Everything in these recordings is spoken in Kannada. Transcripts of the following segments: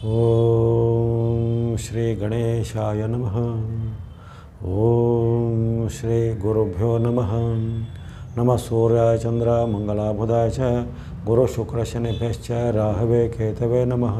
ಓಂ ಶ್ರೀ ಗಣೇಶಾಯ ನಮಃ ಓಂ ಶ್ರೀ ಗುರುಭ್ಯೋ ನಮಃ ನಮಃ ಸೂರ್ಯಾಯ ಚಂದ್ರ ಮಂಗಲಾಬುಧಾಯ ಚ ಗುರು ಶುಕ್ರ ಶನಿಭ್ಯಶ್ಚ ರಾಹವೇ ಕೇತವೇ ನಮಃ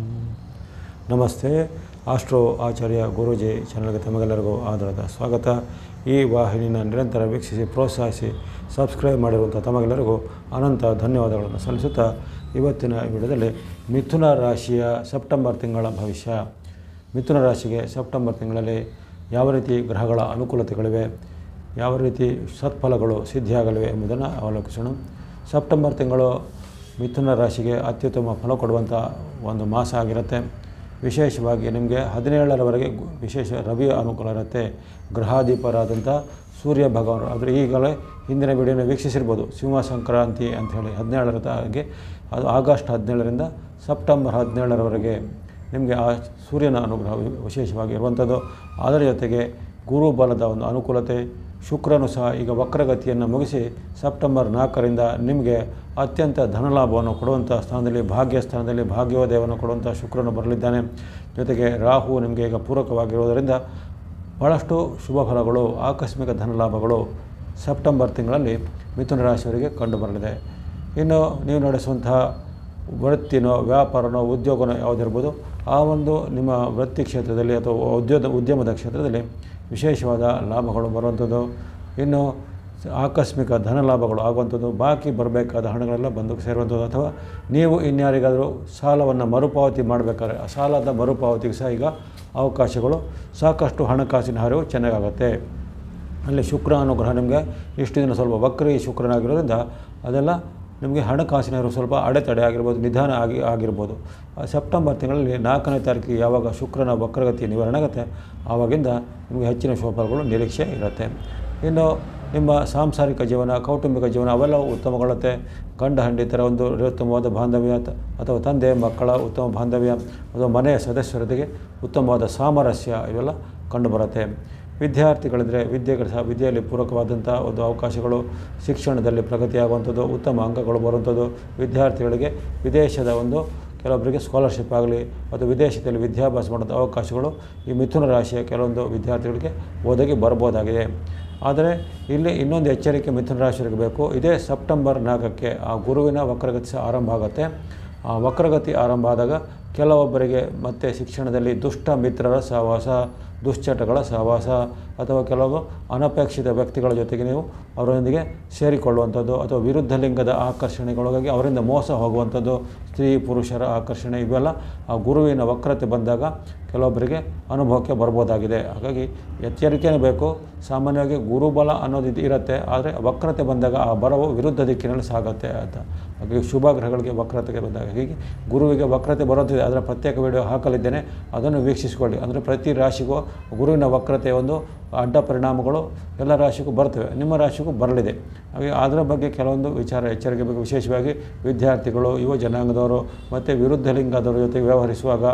ನಮಸ್ತೆ ಆಸ್ಟ್ರೋ ಆಚಾರ್ಯ ಗುರೂಜಿ ಚಾನಲ್ಗೆ ತಮಗೆಲ್ಲರಿಗೂ ಆಧಾರದ ಸ್ವಾಗತ ಈ ವಾಹಿನಿನ ನಿರಂತರ ವೀಕ್ಷಿಸಿ ಪ್ರೋತ್ಸಾಹಿಸಿ ಸಬ್ಸ್ಕ್ರೈಬ್ ಮಾಡಿರುವಂಥ ತಮಗೆಲ್ಲರಿಗೂ ಅನಂತ ಧನ್ಯವಾದಗಳನ್ನು ಸಲ್ಲಿಸುತ್ತಾ ಇವತ್ತಿನ ವಿಡಿಯೋದಲ್ಲಿ ಮಿಥುನ ರಾಶಿಯ ಸೆಪ್ಟೆಂಬರ್ ತಿಂಗಳ ಭವಿಷ್ಯ ಮಿಥುನ ರಾಶಿಗೆ ಸೆಪ್ಟೆಂಬರ್ ತಿಂಗಳಲ್ಲಿ ಯಾವ ರೀತಿ ಗ್ರಹಗಳ ಅನುಕೂಲತೆಗಳಿವೆ ಯಾವ ರೀತಿ ಸತ್ಫಲಗಳು ಸಿದ್ಧಿಯಾಗಲಿವೆ ಎಂಬುದನ್ನು ಅವಲೋಕಿಸೋಣ ಸೆಪ್ಟೆಂಬರ್ ತಿಂಗಳು ಮಿಥುನ ರಾಶಿಗೆ ಅತ್ಯುತ್ತಮ ಫಲ ಕೊಡುವಂಥ ಒಂದು ಮಾಸ ಆಗಿರುತ್ತೆ ವಿಶೇಷವಾಗಿ ನಿಮಗೆ ಹದಿನೇಳರವರೆಗೆ ಗು- ವಿಶೇಷ ರವಿಯ ಅನುಕೂಲ ಇರುತ್ತೆ ಗ್ರಹಾಧಿಪರಾದಂಥ ಸೂರ್ಯ ಭಗವಾನರು ಆದರೆ ಈಗಲೇ ಹಿಂದಿನ ವಿಡಿಯೋನ ವೀಕ್ಷಿಸಿರ್ಬೋದು ಸಿಂಹ ಸಂಕ್ರಾಂತಿ ಅಂಥೇಳಿ ಹದಿನೇಳರದಾಗೆ ಅದು ಆಗಸ್ಟ್ ಹದಿನೇಳರಿಂದ ಸೆಪ್ಟೆಂಬರ್ ಹದಿನೇಳರವರೆಗೆ ನಿಮಗೆ ಆ ಸೂರ್ಯನ ಅನುಗ್ರಹ ವಿ- ವಿಶೇಷವಾಗಿ ಇರುವಂಥದ್ದು ಅದರ ಜೊತೆಗೆ ಗುರು ಬಲದ ಒಂದು ಅನುಕೂಲತೆ ಶುಕ್ರನು ಸಹ ಈಗ ವಕ್ರಗತಿಯನ್ನು ಮುಗಿಸಿ ಸೆಪ್ಟೆಂಬರ್ ನಾಲ್ಕರಿಂದ ನಿಮಗೆ ಅತ್ಯಂತ ಧನಲಾಭವನ್ನು ಕೊಡುವಂಥ ಸ್ಥಾನದಲ್ಲಿ ಭಾಗ್ಯ ಸ್ಥಾನದಲ್ಲಿ ಭಾಗ್ಯೋದಯವನ್ನು ಕೊಡುವಂಥ ಶುಕ್ರನು ಬರಲಿದ್ದಾನೆ ಜೊತೆಗೆ ರಾಹು ನಿಮಗೆ ಈಗ ಪೂರಕವಾಗಿರುವುದರಿಂದ ಭಾಳಷ್ಟು ಶುಭ ಫಲಗಳು ಆಕಸ್ಮಿಕ ಧನಲಾಭಗಳು ಸೆಪ್ಟೆಂಬರ್ ತಿಂಗಳಲ್ಲಿ ಮಿಥುನ ರಾಶಿಯವರಿಗೆ ಕಂಡುಬರಲಿದೆ ಇನ್ನು ನೀವು ನಡೆಸುವಂತಹ ವೃತ್ತಿನೋ ವ್ಯಾಪಾರನೋ ಉದ್ಯೋಗನೋ ಯಾವುದಿರ್ಬೋದು ಆ ಒಂದು ನಿಮ್ಮ ವೃತ್ತಿ ಕ್ಷೇತ್ರದಲ್ಲಿ ಅಥವಾ ಉದ್ಯೋಗ ಉದ್ಯಮದ ಕ್ಷೇತ್ರದಲ್ಲಿ ವಿಶೇಷವಾದ ಲಾಭಗಳು ಬರುವಂಥದ್ದು ಇನ್ನು ಆಕಸ್ಮಿಕ ಧನ ಲಾಭಗಳು ಆಗುವಂಥದ್ದು ಬಾಕಿ ಬರಬೇಕಾದ ಹಣಗಳೆಲ್ಲ ಬಂದು ಸೇರುವಂಥದ್ದು ಅಥವಾ ನೀವು ಇನ್ಯಾರಿಗಾದರೂ ಸಾಲವನ್ನು ಮರುಪಾವತಿ ಮಾಡಬೇಕಾದ್ರೆ ಆ ಸಾಲದ ಮರುಪಾವತಿಗೆ ಸಹ ಈಗ ಅವಕಾಶಗಳು ಸಾಕಷ್ಟು ಹಣಕಾಸಿನ ಹರಿವು ಚೆನ್ನಾಗಾಗುತ್ತೆ ಅಲ್ಲಿ ಶುಕ್ರ ಅನುಗ್ರಹ ನಿಮಗೆ ಇಷ್ಟು ದಿನ ಸ್ವಲ್ಪ ವಕ್ರಿ ಶುಕ್ರನಾಗಿರೋದ್ರಿಂದ ಅದೆಲ್ಲ ನಿಮಗೆ ಹಣಕಾಸಿನ ಹರಿವು ಸ್ವಲ್ಪ ಅಡೆತಡೆ ಆಗಿರ್ಬೋದು ನಿಧಾನ ಆಗಿ ಆಗಿರ್ಬೋದು ಆ ಸೆಪ್ಟೆಂಬರ್ ತಿಂಗಳಲ್ಲಿ ನಾಲ್ಕನೇ ತಾರೀಕಿಗೆ ಯಾವಾಗ ಶುಕ್ರನ ವಕ್ರಗತಿ ನಿವಾರಣೆ ಆಗುತ್ತೆ ಆವಾಗಿಂದ ನಿಮಗೆ ಹೆಚ್ಚಿನ ಶುಭಫಲಗಳು ನಿರೀಕ್ಷೆ ಇರುತ್ತೆ ಇನ್ನು ನಿಮ್ಮ ಸಾಂಸಾರಿಕ ಜೀವನ ಕೌಟುಂಬಿಕ ಜೀವನ ಅವೆಲ್ಲ ಉತ್ತಮಗೊಳ್ಳುತ್ತೆ ಗಂಡ ಹೆಂಡತಿಯರ ಒಂದು ಉತ್ತಮವಾದ ಬಾಂಧವ್ಯ ತ- ಅಥವಾ ತಂದೆ ಮಕ್ಕಳ ಉತ್ತಮ ಬಾಂಧವ್ಯ ಅಥವಾ ಮನೆಯ ಸದಸ್ಯರೊಂದಿಗೆ ಉತ್ತಮವಾದ ಸಾಮರಸ್ಯ ಇವೆಲ್ಲ ಕಂಡುಬರುತ್ತೆ ವಿದ್ಯಾರ್ಥಿಗಳಿದ್ರೆ ವಿದ್ಯೆಗಳು ಸಹ ವಿದ್ಯೆಯಲ್ಲಿ ಪೂರಕವಾದಂಥ ಒಂದು ಅವಕಾಶಗಳು ಶಿಕ್ಷಣದಲ್ಲಿ ಪ್ರಗತಿಯಾಗುವಂಥದ್ದು ಉತ್ತಮ ಅಂಕಗಳು ಬರುವಂಥದ್ದು ವಿದ್ಯಾರ್ಥಿಗಳಿಗೆ ವಿದೇಶದ ಒಂದು ಕೆಲವೊಬ್ಬರಿಗೆ ಸ್ಕಾಲರ್ಶಿಪ್ ಆಗಲಿ ಅಥವಾ ವಿದೇಶದಲ್ಲಿ ವಿದ್ಯಾಭ್ಯಾಸ ಮಾಡೋಂಥ ಅವಕಾಶಗಳು ಈ ಮಿಥುನ ರಾಶಿಯ ಕೆಲವೊಂದು ವಿದ್ಯಾರ್ಥಿಗಳಿಗೆ ಒದಗಿ ಬರ್ಬೋದಾಗಿದೆ ಆದರೆ ಇಲ್ಲಿ ಇನ್ನೊಂದು ಎಚ್ಚರಿಕೆ ಮಿಥುನ ರಾಶಿಯವರಿಗೆ ಬೇಕು ಇದೇ ಸೆಪ್ಟೆಂಬರ್ ನಾಲ್ಕಕ್ಕೆ ಆ ಗುರುವಿನ ವಕ್ರಗತಿ ಸಹ ಆರಂಭ ಆಗುತ್ತೆ ಆ ವಕ್ರಗತಿ ಆರಂಭ ಆದಾಗ ಕೆಲವೊಬ್ಬರಿಗೆ ಮತ್ತೆ ಶಿಕ್ಷಣದಲ್ಲಿ ದುಷ್ಟ ಮಿತ್ರರ ಸಹವಾಸ ದುಶ್ಚಟಗಳ ಸಹವಾಸ ಅಥವಾ ಕೆಲವು ಅನಪೇಕ್ಷಿತ ವ್ಯಕ್ತಿಗಳ ಜೊತೆಗೆ ನೀವು ಅವರೊಂದಿಗೆ ಸೇರಿಕೊಳ್ಳುವಂಥದ್ದು ಅಥವಾ ವಿರುದ್ಧ ಲಿಂಗದ ಆಕರ್ಷಣೆಗೊಳಗಾಗಿ ಅವರಿಂದ ಮೋಸ ಹೋಗುವಂಥದ್ದು ಸ್ತ್ರೀ ಪುರುಷರ ಆಕರ್ಷಣೆ ಇವೆಲ್ಲ ಆ ಗುರುವಿನ ವಕ್ರತೆ ಬಂದಾಗ ಕೆಲವೊಬ್ಬರಿಗೆ ಅನುಭವಕ್ಕೆ ಬರ್ಬೋದಾಗಿದೆ ಹಾಗಾಗಿ ಎಚ್ಚರಿಕೆನೇ ಬೇಕು ಸಾಮಾನ್ಯವಾಗಿ ಗುರುಬಲ ಅನ್ನೋದು ಇದು ಇರುತ್ತೆ ಆದರೆ ವಕ್ರತೆ ಬಂದಾಗ ಆ ಬರವು ವಿರುದ್ಧ ದಿಕ್ಕಿನಲ್ಲಿ ಸಾಗುತ್ತೆ ಅಂತ ಹಾಗಾಗಿ ಶುಭ ಗ್ರಹಗಳಿಗೆ ವಕ್ರತೆಗೆ ಬಂದಾಗ ಹೀಗೆ ಗುರುವಿಗೆ ವಕ್ರತೆ ಬರುತ್ತಿದೆ ಅದರ ಪ್ರತ್ಯೇಕ ವಿಡಿಯೋ ಹಾಕಲಿದ್ದೇನೆ ಅದನ್ನು ವೀಕ್ಷಿಸಿಕೊಳ್ಳಿ ಅಂದರೆ ಪ್ರತಿ ರಾಶಿಗೂ ಗುರುವಿನ ವಕ್ರತೆಯ ಒಂದು ಅಡ್ಡ ಪರಿಣಾಮಗಳು ಎಲ್ಲ ರಾಶಿಗೂ ಬರ್ತವೆ ನಿಮ್ಮ ರಾಶಿಗೂ ಬರಲಿದೆ ಹಾಗೆ ಅದರ ಬಗ್ಗೆ ಕೆಲವೊಂದು ವಿಚಾರ ಎಚ್ಚರಿಕೆ ಬಗ್ಗೆ ವಿಶೇಷವಾಗಿ ವಿದ್ಯಾರ್ಥಿಗಳು ಯುವ ಜನಾಂಗದವರು ಮತ್ತು ವಿರುದ್ಧ ಲಿಂಗದವರ ಜೊತೆ ವ್ಯವಹರಿಸುವಾಗ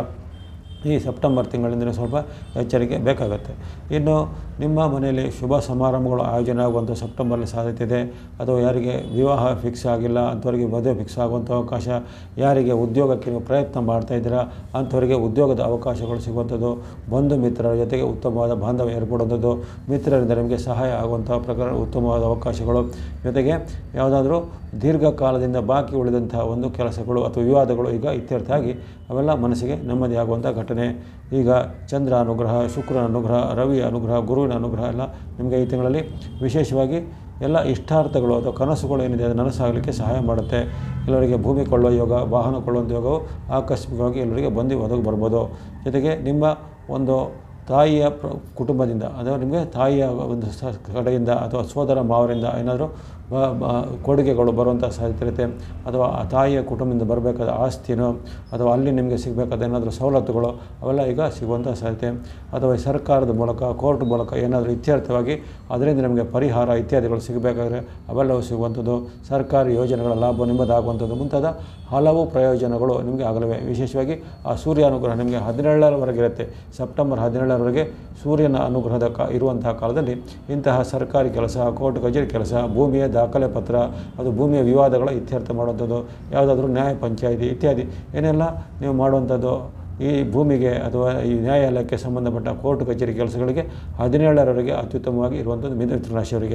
ಈ ಸೆಪ್ಟೆಂಬರ್ ತಿಂಗಳಿಂದ ಸ್ವಲ್ಪ ಎಚ್ಚರಿಕೆ ಬೇಕಾಗುತ್ತೆ ಇನ್ನು ನಿಮ್ಮ ಮನೆಯಲ್ಲಿ ಶುಭ ಸಮಾರಂಭಗಳು ಆಯೋಜನೆ ಆಗುವಂಥ ಸೆಪ್ಟೆಂಬರ್ಲಿ ಸಾಧ್ಯತೆ ಇದೆ ಅಥವಾ ಯಾರಿಗೆ ವಿವಾಹ ಫಿಕ್ಸ್ ಆಗಿಲ್ಲ ಅಂಥವರಿಗೆ ಮದುವೆ ಫಿಕ್ಸ್ ಆಗುವಂಥ ಅವಕಾಶ ಯಾರಿಗೆ ಉದ್ಯೋಗಕ್ಕೆ ನೀವು ಪ್ರಯತ್ನ ಮಾಡ್ತಾ ಇದ್ದೀರಾ ಅಂಥವರಿಗೆ ಉದ್ಯೋಗದ ಅವಕಾಶಗಳು ಸಿಗುವಂಥದ್ದು ಬಂಧು ಮಿತ್ರರ ಜೊತೆಗೆ ಉತ್ತಮವಾದ ಬಾಂಧವ್ಯ ಏರ್ಪಡುವಂಥದ್ದು ಮಿತ್ರರಿಂದ ನಿಮಗೆ ಸಹಾಯ ಆಗುವಂಥ ಪ್ರಕಾರ ಉತ್ತಮವಾದ ಅವಕಾಶಗಳು ಜೊತೆಗೆ ಯಾವುದಾದ್ರೂ ದೀರ್ಘಕಾಲದಿಂದ ಬಾಕಿ ಉಳಿದಂಥ ಒಂದು ಕೆಲಸಗಳು ಅಥವಾ ವಿವಾದಗಳು ಈಗ ಇತ್ಯರ್ಥ ಆಗಿ ಅವೆಲ್ಲ ಮನಸ್ಸಿಗೆ ನೆಮ್ಮದಿ ಆಗುವಂಥ ಘಟನೆ ಈಗ ಚಂದ್ರ ಅನುಗ್ರಹ ಶುಕ್ರನ ಅನುಗ್ರಹ ರವಿಯ ಅನುಗ್ರಹ ಗುರುವಿನ ಅನುಗ್ರಹ ಎಲ್ಲ ನಿಮಗೆ ಈ ತಿಂಗಳಲ್ಲಿ ವಿಶೇಷವಾಗಿ ಎಲ್ಲ ಇಷ್ಟಾರ್ಥಗಳು ಅಥವಾ ಕನಸುಗಳು ಏನಿದೆ ಅದು ನನಸಾಗಲಿಕ್ಕೆ ಸಹಾಯ ಮಾಡುತ್ತೆ ಕೆಲವರಿಗೆ ಭೂಮಿ ಕೊಳ್ಳುವ ಯೋಗ ವಾಹನ ಕೊಳ್ಳುವಂಥ ಯೋಗವು ಆಕಸ್ಮಿಕವಾಗಿ ಎಲ್ಲರಿಗೆ ಬಂದು ಒದಗಿ ಬರ್ಬೋದು ಜೊತೆಗೆ ನಿಮ್ಮ ಒಂದು ತಾಯಿಯ ಪ್ರ ಕುಟುಂಬದಿಂದ ಅಥವಾ ನಿಮಗೆ ತಾಯಿಯ ಒಂದು ಸ ಕಡೆಯಿಂದ ಅಥವಾ ಸೋದರ ಮಾವರಿಂದ ಏನಾದರೂ ಬ- ಬ- ಕೊಡುಗೆಗಳು ಬರುವಂಥ ಸಾಧ್ಯತೆ ಇರುತ್ತೆ ಅಥವಾ ಆ ತಾಯಿಯ ಕುಟುಂಬದಿಂದ ಬರಬೇಕಾದ ಆಸ್ತಿನೋ ಅಥವಾ ಅಲ್ಲಿ ನಿಮಗೆ ಸಿಗಬೇಕಾದ ಏನಾದರೂ ಸವಲತ್ತುಗಳು ಅವೆಲ್ಲ ಈಗ ಸಿಗುವಂಥ ಸಾಧ್ಯತೆ ಅಥವಾ ಈ ಸರ್ಕಾರದ ಮೂಲಕ ಕೋರ್ಟ್ ಮೂಲಕ ಏನಾದರೂ ಇತ್ಯರ್ಥವಾಗಿ ಅದರಿಂದ ನಿಮಗೆ ಪರಿಹಾರ ಇತ್ಯಾದಿಗಳು ಸಿಗಬೇಕಾದ್ರೆ ಅವೆಲ್ಲವೂ ಸಿಗುವಂಥದ್ದು ಸರ್ಕಾರಿ ಯೋಜನೆಗಳ ಲಾಭ ನಿಮ್ಮದಾಗುವಂಥದ್ದು ಮುಂತಾದ ಹಲವು ಪ್ರಯೋಜನಗಳು ನಿಮಗೆ ಆಗಲಿವೆ ವಿಶೇಷವಾಗಿ ಆ ಸೂರ್ಯ ಅನುಗ್ರಹ ನಿಮಗೆ ಹದಿನೇಳರವರೆಗೆ ಇರುತ್ತೆ ಸೆಪ್ಟೆಂಬರ್ ಹದಿನೇಳರವರೆಗೆ ಸೂರ್ಯನ ಅನುಗ್ರಹದ ಕ ಇರುವಂತಹ ಕಾಲದಲ್ಲಿ ಇಂತಹ ಸರ್ಕಾರಿ ಕೆಲಸ ಕೋರ್ಟ್ ಕಚೇರಿ ಕೆಲಸ ಭೂಮಿಯ ದಾಖಲೆ ಪತ್ರ ಅದು ಭೂಮಿಯ ವಿವಾದಗಳ ಇತ್ಯರ್ಥ ಮಾಡುವಂಥದ್ದು ಯಾವುದಾದ್ರೂ ನ್ಯಾಯ ಪಂಚಾಯಿತಿ ಇತ್ಯಾದಿ ಏನೆಲ್ಲ ನೀವು ಮಾಡುವಂಥದ್ದು ಈ ಭೂಮಿಗೆ ಅಥವಾ ಈ ನ್ಯಾಯಾಲಯಕ್ಕೆ ಸಂಬಂಧಪಟ್ಟ ಕೋರ್ಟ್ ಕಚೇರಿ ಕೆಲಸಗಳಿಗೆ ಹದಿನೇಳರವರೆಗೆ ಅತ್ಯುತ್ತಮವಾಗಿ ಇರುವಂಥದ್ದು ಮಿಥುನ ರಾಶಿಯವರಿಗೆ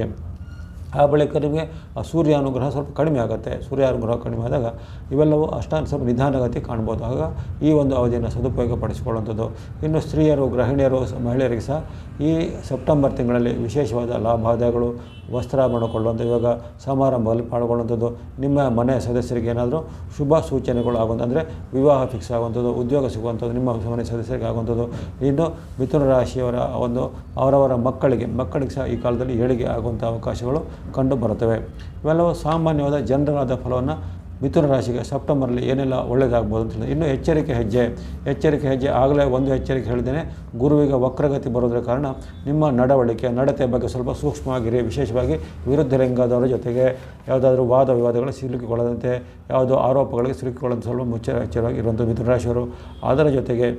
ಆ ಬಳಿಕ ನಿಮಗೆ ಆ ಸೂರ್ಯ ಅನುಗ್ರಹ ಸ್ವಲ್ಪ ಕಡಿಮೆ ಆಗುತ್ತೆ ಸೂರ್ಯ ಅನುಗ್ರಹ ಕಡಿಮೆ ಆದಾಗ ಇವೆಲ್ಲವೂ ಅಷ್ಟಾಂಶ ಸ್ವಲ್ಪ ನಿಧಾನಗತಿ ಕಾಣ್ಬೋದು ಆಗ ಈ ಒಂದು ಅವಧಿಯನ್ನು ಸದುಪಯೋಗ ಪಡಿಸಿಕೊಳ್ಳುವಂಥದ್ದು ಇನ್ನು ಸ್ತ್ರೀಯರು ಗೃಹಿಣಿಯರು ಸ- ಮಹಿಳೆಯರಿಗೆ ಸಹ ಈ ಸೆಪ್ಟೆಂಬರ್ ತಿಂಗಳಲ್ಲಿ ವಿಶೇಷವಾದ ಲಾಭಾದಾಯಗಳು ವಸ್ತ್ರಾಭರಣ ಕೊಳ್ಳುವಂಥ ಇವಾಗ ಸಮಾರಂಭದಲ್ಲಿ ಪಾಲ್ಗೊಳ್ಳುವಂಥದ್ದು ನಿಮ್ಮ ಮನೆಯ ಸದಸ್ಯರಿಗೆ ಏನಾದರೂ ಶುಭ ಸೂಚನೆಗಳು ಆಗುವಂಥ ಅಂದರೆ ವಿವಾಹ ಫಿಕ್ಸ್ ಆಗುವಂಥದ್ದು ಉದ್ಯೋಗ ಸಿಗುವಂಥದ್ದು ನಿಮ್ಮ ಮನೆ ಸದಸ್ಯರಿಗೆ ಆಗುವಂಥದ್ದು ಇನ್ನು ಮಿಥುನ ರಾಶಿಯವರ ಒಂದು ಅವರವರ ಮಕ್ಕಳಿಗೆ ಮಕ್ಕಳಿಗೆ ಸಹ ಈ ಕಾಲದಲ್ಲಿ ಏಳಿಗೆ ಆಗುವಂಥ ಅವಕಾಶಗಳು ಕಂಡು ಬರುತ್ತವೆ ಇವೆಲ್ಲವೂ ಸಾಮಾನ್ಯವಾದ ಜನರಲಾದ ಫಲವನ್ನು ಮಿಥುನ ರಾಶಿಗೆ ಸೆಪ್ಟೆಂಬರಲ್ಲಿ ಏನೆಲ್ಲ ಒಳ್ಳೆಯದಾಗ್ಬೋದು ಅಂತ ಹೇಳಿ ಇನ್ನು ಎಚ್ಚರಿಕೆ ಹೆಜ್ಜೆ ಎಚ್ಚರಿಕೆ ಹೆಜ್ಜೆ ಆಗಲೇ ಒಂದು ಎಚ್ಚರಿಕೆ ಹೇಳಿದ್ದೇನೆ ಗುರುವಿಗೆ ವಕ್ರಗತಿ ಬರೋದ್ರ ಕಾರಣ ನಿಮ್ಮ ನಡವಳಿಕೆ ನಡತೆ ಬಗ್ಗೆ ಸ್ವಲ್ಪ ಸೂಕ್ಷ್ಮವಾಗಿರಿ ವಿಶೇಷವಾಗಿ ವಿರುದ್ಧ ಲಿಂಗದವರ ಜೊತೆಗೆ ಯಾವುದಾದ್ರೂ ವಾದ ವಿವಾದಗಳು ಸಿಲುಕಿಕೊಳ್ಳದಂತೆ ಯಾವುದೋ ಆರೋಪಗಳಿಗೆ ಸಿಲುಕಿಕೊಳ್ಳೋದು ಸ್ವಲ್ಪ ಮುಚ್ಚ ಎಚ್ಚರವಾಗಿ ಇರುವಂಥ ಮಿಥುನ ರಾಶಿಯವರು ಅದರ ಜೊತೆಗೆ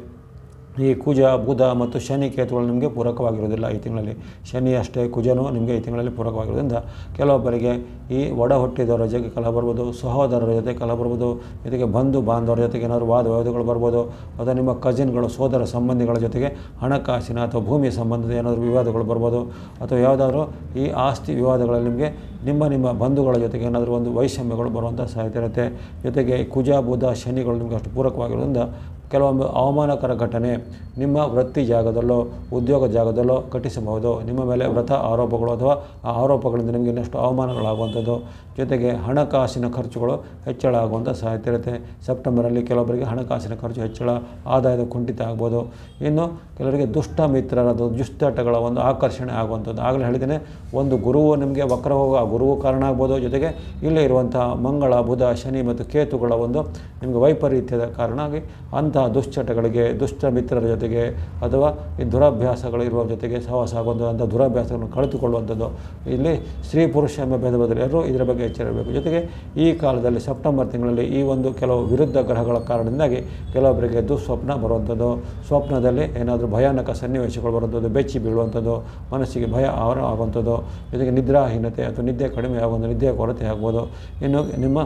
ಈ ಕುಜ ಬುಧ ಮತ್ತು ಶನಿ ಕೇತುಗಳು ನಿಮಗೆ ಪೂರಕವಾಗಿರೋದಿಲ್ಲ ಈ ತಿಂಗಳಲ್ಲಿ ಶನಿ ಅಷ್ಟೇ ಕುಜನೂ ನಿಮಗೆ ಈ ತಿಂಗಳಲ್ಲಿ ಪೂರಕವಾಗಿರೋದ್ರಿಂದ ಕೆಲವೊಬ್ಬರಿಗೆ ಈ ಒಡ ಹುಟ್ಟಿದವರ ಜೊತೆಗೆ ಕಲ ಬರ್ಬೋದು ಸಹೋದರರ ಜೊತೆ ಕಲ ಬರ್ಬೋದು ಜೊತೆಗೆ ಬಂಧು ಬಾಂಧವರ ಜೊತೆಗೆ ಏನಾದರೂ ವಾದ ವಿವಾದಗಳು ಬರ್ಬೋದು ಅಥವಾ ನಿಮ್ಮ ಕಸಿನ್ಗಳು ಸೋದರ ಸಂಬಂಧಿಗಳ ಜೊತೆಗೆ ಹಣಕಾಸಿನ ಅಥವಾ ಭೂಮಿ ಸಂಬಂಧದ ಏನಾದರೂ ವಿವಾದಗಳು ಬರ್ಬೋದು ಅಥವಾ ಯಾವುದಾದ್ರೂ ಈ ಆಸ್ತಿ ವಿವಾದಗಳಲ್ಲಿ ನಿಮಗೆ ನಿಮ್ಮ ನಿಮ್ಮ ಬಂಧುಗಳ ಜೊತೆಗೆ ಏನಾದರೂ ಒಂದು ವೈಷಮ್ಯಗಳು ಬರುವಂಥ ಸಾಧ್ಯತೆ ಇರುತ್ತೆ ಜೊತೆಗೆ ಕುಜ ಬುಧ ಶನಿಗಳು ನಿಮಗೆ ಅಷ್ಟು ಪೂರಕವಾಗಿರೋದ್ರಿಂದ ಕೆಲವೊಮ್ಮೆ ಅವಮಾನಕರ ಘಟನೆ ನಿಮ್ಮ ವೃತ್ತಿ ಜಾಗದಲ್ಲೋ ಉದ್ಯೋಗ ಜಾಗದಲ್ಲೋ ಘಟಿಸಬಹುದು ನಿಮ್ಮ ಮೇಲೆ ವ್ರತ ಆರೋಪಗಳು ಅಥವಾ ಆ ಆರೋಪಗಳಿಂದ ನಿಮಗೆ ಇನ್ನಷ್ಟು ಅವಮಾನಗಳಾಗುವಂಥದ್ದು ಜೊತೆಗೆ ಹಣಕಾಸಿನ ಖರ್ಚುಗಳು ಹೆಚ್ಚಳ ಆಗುವಂಥ ಸಾಧ್ಯತೆ ಇರುತ್ತೆ ಸೆಪ್ಟೆಂಬರಲ್ಲಿ ಕೆಲವೊಬ್ಬರಿಗೆ ಹಣಕಾಸಿನ ಖರ್ಚು ಹೆಚ್ಚಳ ಆದಾಯದ ಕುಂಠಿತ ಆಗ್ಬೋದು ಇನ್ನು ಕೆಲವರಿಗೆ ದುಷ್ಟ ಮಿತ್ರರ ದು- ದುಶ್ಚಟಗಳ ಒಂದು ಆಕರ್ಷಣೆ ಆಗುವಂಥದ್ದು ಆಗಲೇ ಹೇಳಿದ್ದೇನೆ ಒಂದು ಗುರುವು ನಿಮಗೆ ವಕ್ರ ಹೋಗೋ ಆ ಗುರುವು ಕಾರಣ ಆಗ್ಬೋದು ಜೊತೆಗೆ ಇಲ್ಲೇ ಇರುವಂಥ ಮಂಗಳ ಬುಧ ಶನಿ ಮತ್ತು ಕೇತುಗಳ ಒಂದು ನಿಮಗೆ ವೈಪರೀತ್ಯದ ಕಾರಣ ಆಗಿ ಅಂತಹ ದುಶ್ಚಟಗಳಿಗೆ ದುಷ್ಟ ಮಿತ್ರರ ಜೊತೆಗೆ ಅಥವಾ ಈ ದುರಭ್ಯಾಸಗಳು ಇರುವ ಜೊತೆಗೆ ಸಹವಾಸ ಆಗುವಂಥ ಅಂಥ ದುರಭ್ಯಾಸಗಳನ್ನು ಕಳೆದುಕೊಳ್ಳುವಂಥದ್ದು ಇಲ್ಲಿ ಸ್ತ್ರೀ ಪುರುಷ ಎಂಬ ಭೇದ ಬದಲು ಎಲ್ಲರೂ ಇದರ ಬಗ್ಗೆ ಎಚ್ಚರ ಇರಬೇಕು ಜೊತೆಗೆ ಈ ಕಾಲದಲ್ಲಿ ಸೆಪ್ಟೆಂಬರ್ ತಿಂಗಳಲ್ಲಿ ಈ ಒಂದು ಕೆಲವು ವಿರುದ್ಧ ಗ್ರಹಗಳ ಕಾರಣದಿಂದಾಗಿ ಕೆಲವೊಬ್ಬರಿಗೆ ದುಸ್ವಪ್ನ ಬರುವಂಥದ್ದು ಸ್ವಪ್ನದಲ್ಲಿ ಏನಾದರೂ ಭಯಾನಕ ಸನ್ನಿವೇಶಗಳು ಬರುವಂಥದ್ದು ಬೆಚ್ಚಿ ಬೀಳುವಂಥದ್ದು ಮನಸ್ಸಿಗೆ ಭಯ ಆವರಣ ಆಗುವಂಥದ್ದು ಜೊತೆಗೆ ನಿದ್ರಾಹೀನತೆ ಅಥವಾ ನಿದ್ದೆ ಕಡಿಮೆ ಆಗುವಂಥ ನಿದ್ದೆಯ ಕೊರತೆ ಆಗ್ಬೋದು ಇನ್ನು ನಿಮ್ಮ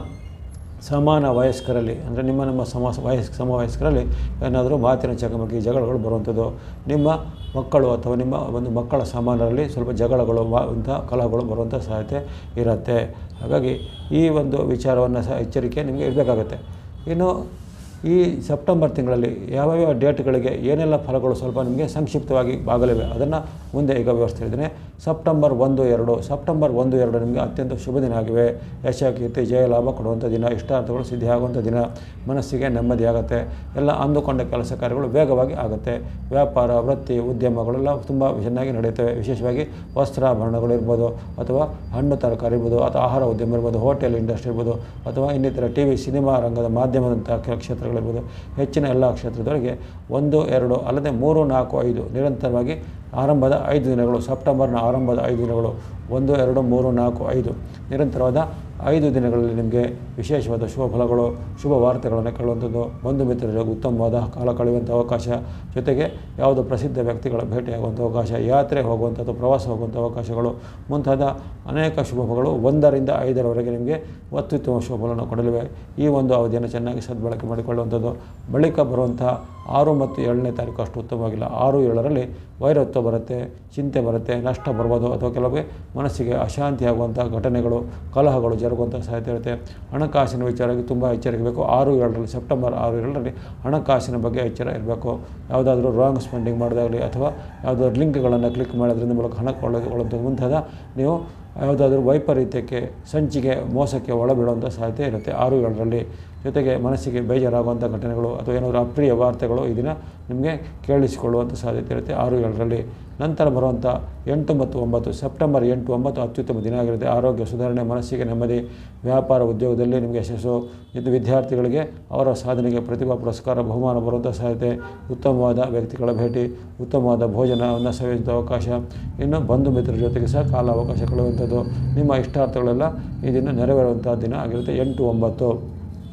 ಸಮಾನ ವಯಸ್ಕರಲ್ಲಿ ಅಂದರೆ ನಿಮ್ಮ ನಮ್ಮ ಸಮ ವಯಸ್ಕ ಸಮವಯಸ್ಕರಲ್ಲಿ ಏನಾದರೂ ಮಾತಿನ ಚಕಮಕಿ ಜಗಳಗಳು ಬರುವಂಥದ್ದು ನಿಮ್ಮ ಮಕ್ಕಳು ಅಥವಾ ನಿಮ್ಮ ಒಂದು ಮಕ್ಕಳ ಸಮಾನರಲ್ಲಿ ಸ್ವಲ್ಪ ಜಗಳಗಳು ವಾ ಇಂಥ ಕಲಹಗಳು ಬರುವಂಥ ಸಾಧ್ಯತೆ ಇರುತ್ತೆ ಹಾಗಾಗಿ ಈ ಒಂದು ವಿಚಾರವನ್ನು ಸಹ ಎಚ್ಚರಿಕೆ ನಿಮಗೆ ಇರಬೇಕಾಗತ್ತೆ ಇನ್ನು ಈ ಸೆಪ್ಟೆಂಬರ್ ತಿಂಗಳಲ್ಲಿ ಯಾವ್ಯಾವ ಡೇಟ್ಗಳಿಗೆ ಏನೆಲ್ಲ ಫಲಗಳು ಸ್ವಲ್ಪ ನಿಮಗೆ ಸಂಕ್ಷಿಪ್ತವಾಗಿ ಆಗಲಿವೆ ಅದನ್ನು ಮುಂದೆ ಈಗ ವಿವರಿಸ್ತಿದ್ದೇನೆ ಸೆಪ್ಟೆಂಬರ್ ಒಂದು ಎರಡು ಸೆಪ್ಟೆಂಬರ್ ಒಂದು ಎರಡು ನಿಮಗೆ ಅತ್ಯಂತ ಶುಭ ದಿನ ಆಗಿವೆ ಯಶ ಕೀರ್ತಿ ಜಯ ಲಾಭ ಕೊಡುವಂಥ ದಿನ ಇಷ್ಟಾರ್ಥಗಳು ಸಿದ್ಧಿಯಾಗುವಂಥ ದಿನ ಮನಸ್ಸಿಗೆ ನೆಮ್ಮದಿ ಆಗುತ್ತೆ ಎಲ್ಲ ಅಂದುಕೊಂಡ ಕೆಲಸ ಕಾರ್ಯಗಳು ವೇಗವಾಗಿ ಆಗುತ್ತೆ ವ್ಯಾಪಾರ ವೃತ್ತಿ ಉದ್ಯಮಗಳೆಲ್ಲ ತುಂಬ ಚೆನ್ನಾಗಿ ನಡೆಯುತ್ತವೆ ವಿಶೇಷವಾಗಿ ವಸ್ತ್ರಾಭರಣಗಳು ಇರ್ಬೋದು ಅಥವಾ ಹಣ್ಣು ತರಕಾರಿ ಇರ್ಬೋದು ಅಥವಾ ಆಹಾರ ಉದ್ಯಮ ಇರ್ಬೋದು ಹೋಟೆಲ್ ಇಂಡಸ್ಟ್ರಿ ಇರ್ಬೋದು ಅಥವಾ ಇನ್ನಿತರ ಟಿ ವಿ ಸಿನಿಮಾ ರಂಗದ ಮಾಧ್ಯಮದಂಥ ಕೆಲ ಕ್ಷೇತ್ರಗಳಿರ್ಬೋದು ಹೆಚ್ಚಿನ ಎಲ್ಲ ಕ್ಷೇತ್ರದವರಿಗೆ ಒಂದು ಎರಡು ಅಲ್ಲದೆ ಮೂರು ನಾಲ್ಕು ಐದು ನಿರಂತರವಾಗಿ ಆರಂಭದ ಐದು ದಿನಗಳು ಸೆಪ್ಟೆಂಬರ್ನ ಆರಂಭದ ಐದು ದಿನಗಳು ಒಂದು ಎರಡು ಮೂರು ನಾಲ್ಕು ಐದು ನಿರಂತರವಾದ ಐದು ದಿನಗಳಲ್ಲಿ ನಿಮಗೆ ವಿಶೇಷವಾದ ಶುಭ ಫಲಗಳು ಶುಭ ವಾರ್ತೆಗಳನ್ನು ಕೇಳುವಂಥದ್ದು ಬಂಧು ಮಿತ್ರರಿಗೆ ಉತ್ತಮವಾದ ಕಾಲ ಕಳೆಯುವಂಥ ಅವಕಾಶ ಜೊತೆಗೆ ಯಾವುದು ಪ್ರಸಿದ್ಧ ವ್ಯಕ್ತಿಗಳ ಭೇಟಿಯಾಗುವಂಥ ಅವಕಾಶ ಯಾತ್ರೆ ಹೋಗುವಂಥದ್ದು ಪ್ರವಾಸ ಹೋಗುವಂಥ ಅವಕಾಶಗಳು ಮುಂತಾದ ಅನೇಕ ಶುಭಗಳು ಒಂದರಿಂದ ಐದರವರೆಗೆ ನಿಮಗೆ ಅತ್ಯುತ್ತಮ ಶುಭ ಫಲವನ್ನು ಕೊಡಲಿವೆ ಈ ಒಂದು ಅವಧಿಯನ್ನು ಚೆನ್ನಾಗಿ ಸದ್ಬಳಕೆ ಮಾಡಿಕೊಳ್ಳುವಂಥದ್ದು ಬಳಿಕ ಬರುವಂಥ ಆರು ಮತ್ತು ಏಳನೇ ತಾರೀಕು ಅಷ್ಟು ಉತ್ತಮವಾಗಿಲ್ಲ ಆರು ಏಳರಲ್ಲಿ ವೈರತ್ವ ಬರುತ್ತೆ ಚಿಂತೆ ಬರುತ್ತೆ ನಷ್ಟ ಬರ್ಬೋದು ಅಥವಾ ಕೆಲವೊಮ್ಮೆ ಮನಸ್ಸಿಗೆ ಅಶಾಂತಿ ಆಗುವಂಥ ಘಟನೆಗಳು ಕಲಹಗಳು ಜರುಗುವಂಥ ಸಾಧ್ಯತೆ ಇರುತ್ತೆ ಹಣಕಾಸಿನ ವಿಚಾರವಾಗಿ ತುಂಬ ಎಚ್ಚರಿಕೆ ಬೇಕು ಆರು ಏಳರಲ್ಲಿ ಸೆಪ್ಟೆಂಬರ್ ಆರು ಏಳರಲ್ಲಿ ಹಣಕಾಸಿನ ಬಗ್ಗೆ ಎಚ್ಚರ ಇರಬೇಕು ಯಾವುದಾದ್ರೂ ರಾಂಗ್ ಸ್ಪೆಂಡಿಂಗ್ ಮಾಡೋದಾಗಲಿ ಅಥವಾ ಯಾವುದಾದ್ರು ಲಿಂಕ್ಗಳನ್ನು ಕ್ಲಿಕ್ ಮಾಡೋದ್ರಿಂದ ಮೂಲಕ ಹಣ ಕೊಳ್ಳೋದು ಮುಂತಾದ ನೀವು ಯಾವುದಾದ್ರೂ ವೈಪರೀತ್ಯಕ್ಕೆ ಸಂಚಿಗೆ ಮೋಸಕ್ಕೆ ಒಳಬೀಳುವಂಥ ಸಾಧ್ಯತೆ ಇರುತ್ತೆ ಆರು ಏಳರಲ್ಲಿ ಜೊತೆಗೆ ಮನಸ್ಸಿಗೆ ಬೇಜಾರಾಗುವಂಥ ಘಟನೆಗಳು ಅಥವಾ ಏನಾದರೂ ಅಪ್ರಿಯ ವಾರ್ತೆಗಳು ಈ ದಿನ ನಿಮಗೆ ಕೇಳಿಸಿಕೊಳ್ಳುವಂಥ ಸಾಧ್ಯತೆ ಇರುತ್ತೆ ಆರು ಏಳರಲ್ಲಿ ನಂತರ ಬರುವಂಥ ಎಂಟು ಮತ್ತು ಒಂಬತ್ತು ಸೆಪ್ಟೆಂಬರ್ ಎಂಟು ಒಂಬತ್ತು ಅತ್ಯುತ್ತಮ ದಿನ ಆಗಿರುತ್ತೆ ಆರೋಗ್ಯ ಸುಧಾರಣೆ ಮನಸ್ಸಿಗೆ ನೆಮ್ಮದಿ ವ್ಯಾಪಾರ ಉದ್ಯೋಗದಲ್ಲಿ ನಿಮಗೆ ಯಶಸ್ಸು ಇದು ವಿದ್ಯಾರ್ಥಿಗಳಿಗೆ ಅವರ ಸಾಧನೆಗೆ ಪ್ರತಿಭಾ ಪುರಸ್ಕಾರ ಬಹುಮಾನ ಬರುವಂಥ ಸಾಧ್ಯತೆ ಉತ್ತಮವಾದ ವ್ಯಕ್ತಿಗಳ ಭೇಟಿ ಉತ್ತಮವಾದ ಭೋಜನವನ್ನು ಸೇವಿಸುವಂಥ ಅವಕಾಶ ಇನ್ನು ಬಂಧು ಮಿತ್ರರ ಜೊತೆಗೆ ಸಹ ಕಾಲ ಅವಕಾಶ ಕಳೆಯುವಂಥದ್ದು ನಿಮ್ಮ ಇಷ್ಟಾರ್ಥಗಳೆಲ್ಲ ಈ ದಿನ ನೆರವೇರುವಂಥ ದಿನ ಆಗಿರುತ್ತೆ ಎಂಟು ಒಂಬತ್ತು